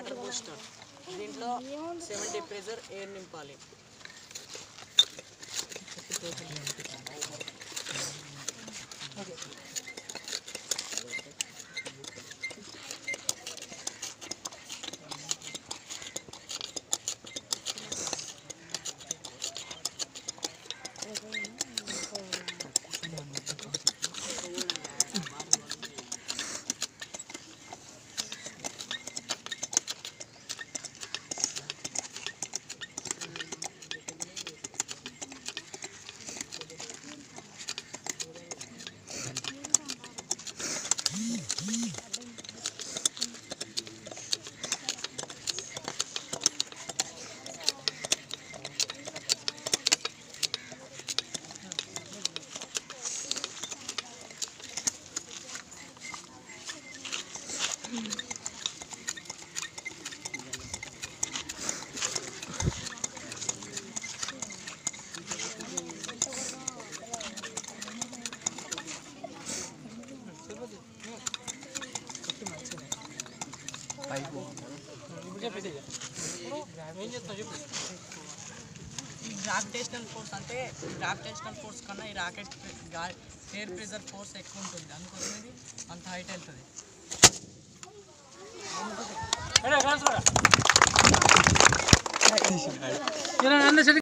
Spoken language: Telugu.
వాటర్ బూస్టర్ దీంట్లో సెవెంటీ ప్రెజర్ ఎయిర్ నింపాలి ఈ గ్రావిటేషనల్ ఫోర్స్ అంటే గ్రావిటేషనల్ ఫోర్స్ కన్నా ఈ రాకెట్ ఎయిర్ ప్రెజర్ ఫోర్స్ ఎక్కువ ఉంటుంది అందుకోసం ఇది అంత హైట్ వెళ్తుంది ఇలా నన్ను